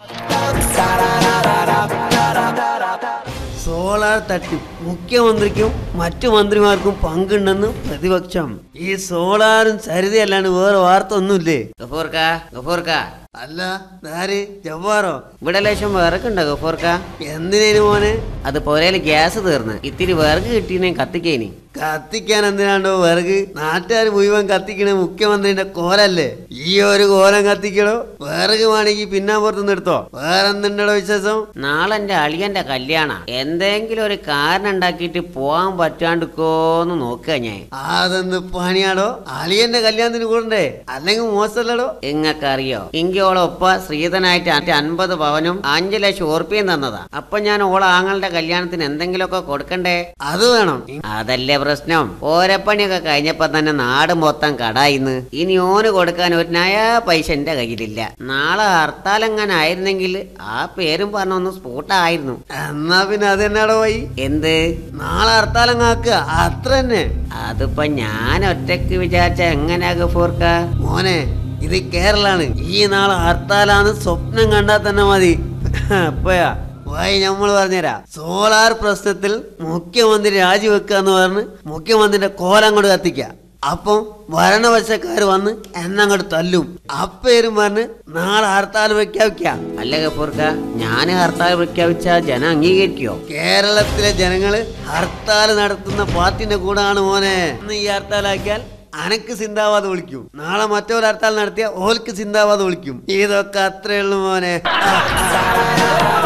solar തട്ടിപ്പ് മുഖ്യമന്ത്രിക്കും മറ്റു മന്ത്രിമാർക്കും പങ്കുണ്ടെന്ന് പ്രതിപക്ഷം ഈ സോളാറും സരിതയല്ലാണ്ട് വേറെ വാർത്ത ഒന്നുമില്ലേ ഗഫൂർക്ക ഗഫൂർക്ക അല്ല ആര് ജവാറോ ഇവിടെ ലേശം വിറകുണ്ടോ ഗഫൂർക്ക എന്തിനേനു മോനെ അത് പോരേല് ഗ്യാസ് തീർന്ന് ഇത്തിരി വിറക് കിട്ടീനെ കത്തിക്കേനി കത്തിക്കാൻ എന്തിനാണ്ടോ വിറക് നാട്ടുകാർ മുഴുവൻ കത്തിക്കണ മുഖ്യമന്ത്രിന്റെ കോലല്ലേ ഈ ഒരു കോലം കത്തിക്കണോ വിറക് വേണമെങ്കിൽ പിന്നാമ്പുറത്തുനിന്ന് എടുത്തോ വേറെന്തുണ്ടോ വിശേഷം നാളെ എന്റെ അളിയന്റെ കല്യാണ എന്തെങ്കിലും ഒരു കാരണം ഉണ്ടാക്കിയിട്ട് പോവാൻ പറ്റാണ്ടിക്കോന്ന് നോക്കുക ഞാൻ അതെന്ത് പണിയാടോ അളിയന്റെ കല്യാണത്തിന് കൂടണ്ടേ അല്ലെങ്കിൽ മോശമല്ലടോ ഇങ്ങക്കറിയോ ഇങ്കോളെ ഒപ്പ ശ്രീധനായിട്ട് അറ്റ് അൻപത് പവനും അഞ്ചു ലക്ഷം ഓർപ്പിയും തന്നതാ അപ്പൊ ഞാൻ ഓളെ ആങ്ങളുടെ കല്യാണത്തിന് എന്തെങ്കിലുമൊക്കെ കൊടുക്കണ്ടേ അത് വേണം അതല്ലേ പ്രശ്നം ഓരപ്പണിയൊക്കെ കഴിഞ്ഞപ്പോ തന്നെ നാട് മൊത്തം കടായിന്ന് ഇനി ഓന് കൊടുക്കാൻ ഒരു നയാ പൈസ എന്റെ കയ്യിലില്ല നാളെ ഹർത്താൽ എങ്ങനെ ആയിരുന്നെങ്കിൽ ആ പേരും പറഞ്ഞൊന്ന് സ്ഫോട്ടായിരുന്നു എന്നാ പിന്നെ അത് തന്നെയാടോ പോയി എന്ത് നാളെ ഹർത്താലങ്ങാക്കുക അത്ര തന്നെ അതിപ്പോ ഞാൻ ഒറ്റക്ക് വിചാരിച്ച എങ്ങനെയാ ഗഫൂർക്ക മോനെ ഇത് കേരളാണ് ഈ നാളെ ഹർത്താലാന്ന് സ്വപ്നം കണ്ടാൽ തന്നെ മതി അപ്പയാ വായി നമ്മൾ പറഞ്ഞുതരാം സോളാർ പ്രശ്നത്തിൽ മുഖ്യമന്ത്രി രാജിവെക്കാന്ന് പറഞ്ഞ് മുഖ്യമന്ത്രിന്റെ കോലം കൊണ്ട് കത്തിക്ക അപ്പം ഭരണപക്ഷക്കാർ വന്ന് എന്നങ്ങോട്ട് തല്ലും അപ്പേരും പറഞ്ഞ് നാളെ ഹർത്താൽ പ്രഖ്യാപിക്ക അല്ല കപ്പൂർക്ക ഞാൻ ഹർത്താൽ പ്രഖ്യാപിച്ച ജനം അംഗീകരിക്കോ കേരളത്തിലെ ജനങ്ങള് ഹർത്താൽ നടത്തുന്ന പാർട്ടിന്റെ കൂടാണ് മോനെ ഇന്ന് ഈ ഹർത്താലാക്കിയാൽ അനക്ക് സിന്ദാബാദ് വിളിക്കും നാളെ മറ്റൊരു ഹർത്താൽ നടത്തിയ ഓൽക്ക് സിന്ദാബാദ് വിളിക്കും ഇതൊക്കെ അത്രേ ഉള്ളൂ മോനെ